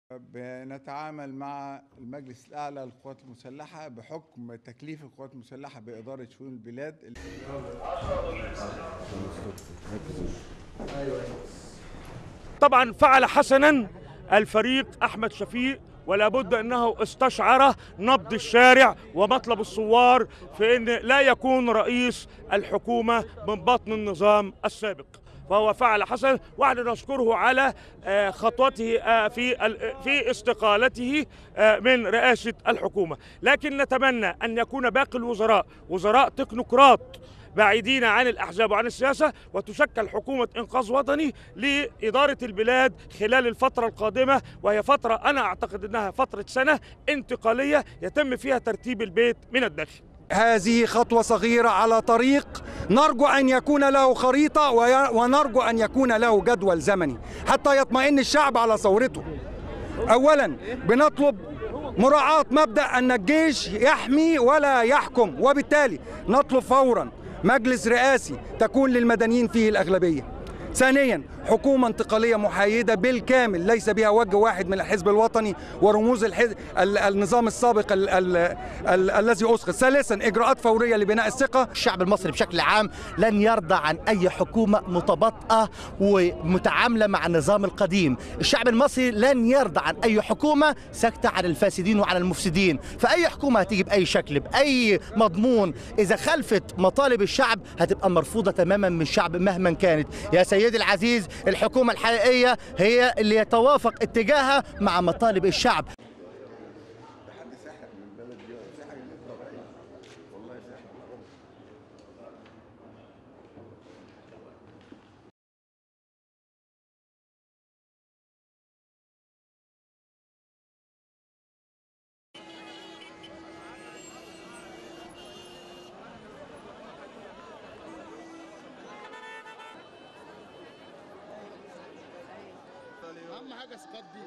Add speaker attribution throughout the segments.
Speaker 1: بنتعامل مع المجلس الأعلى للقوات المسلحة بحكم تكليف القوات المسلحة بإدارة شؤون البلاد
Speaker 2: طبعا فعل حسنا الفريق احمد شفيق ولا بد انه استشعر نبض الشارع ومطلب الثوار في ان لا يكون رئيس الحكومه من بطن النظام السابق فهو فعل حسنا ونحن نشكره على آه، خطوته آه، في ال- في استقالته آه، من رئاسه الحكومه لكن نتمنى ان يكون باقي الوزراء وزراء تكنوقراط بعيدين عن الاحزاب وعن السياسه وتشكل حكومه انقاذ وطني لاداره البلاد خلال الفتره القادمه وهي فتره انا اعتقد انها فتره سنه انتقاليه يتم فيها ترتيب البيت من الداخل
Speaker 3: هذه خطوة صغيرة على طريق نرجو أن يكون له خريطة وي- ونرجو أن يكون له جدول زمني حتى يطمئن الشعب على ثورته أولا بنطلب مراعاة مبدأ أن الجيش يحمي ولا يحكم وبالتالي نطلب فورا مجلس رئاسي تكون للمدنيين فيه الأغلبية ثانيا حكومة انتقالية محايدة بالكامل ليس بها وجه واحد من الحزب الوطني ورموز الحزب ال- النظام السابق ال- ال- ال- الذي أسقط ثالثا إجراءات فورية لبناء الثقة
Speaker 4: الشعب المصري بشكل عام لن يرضى عن أي حكومة متباطئة ومتعاملة مع النظام القديم الشعب المصري لن يرضى عن أي حكومة ساكتة عن الفاسدين وعن المفسدين فأي حكومة هتيجي بأي شكل بأي مضمون إذا خلفت مطالب الشعب هتبقى مرفوضة تماما من الشعب مهما كانت يا سيدي العزيز الحكومة الحقيقية هي اللي يتوافق اتجاهها مع مطالب الشعب
Speaker 5: اهم حاجه اسقاط دي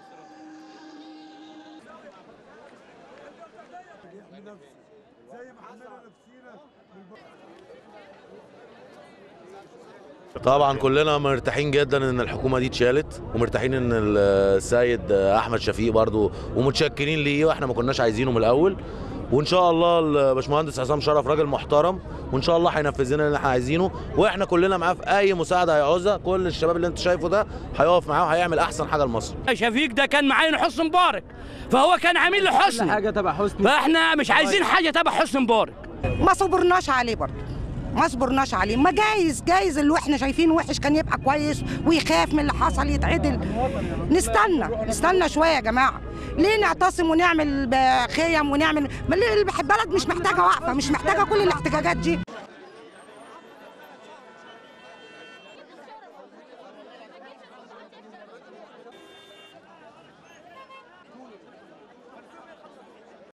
Speaker 6: طبعا كلنا مرتاحين جدا ان الحكومه دي اتشالت ومرتاحين ان السيد احمد شفيق برضو ومتشكرين ليه واحنا ما كناش عايزينه من الاول وان شاء الله الباشمهندس عصام شرف راجل محترم وان شاء الله هينفذ لنا اللي احنا عايزينه واحنا كلنا معاه في اي مساعده هيعوزها كل الشباب اللي انت شايفه ده هيقف معاه وهيعمل احسن حاجه لمصر
Speaker 7: شفيق ده كان معين حسن مبارك فهو كان عامل له حسن
Speaker 8: حاجه تبع حسني
Speaker 7: فاحنا مش عايزين حاجه تبع حسن مبارك
Speaker 9: ما صبرناش عليه برضه ما صبرناش عليه ما جايز جايز اللي احنا شايفينه وحش كان يبقى كويس ويخاف من اللي حصل يتعدل نستنى نستنى شويه يا جماعه ليه نعتصم ونعمل خيم ونعمل ما اللي- البلد مش محتاجه وقفه مش محتاجه كل الاحتجاجات دي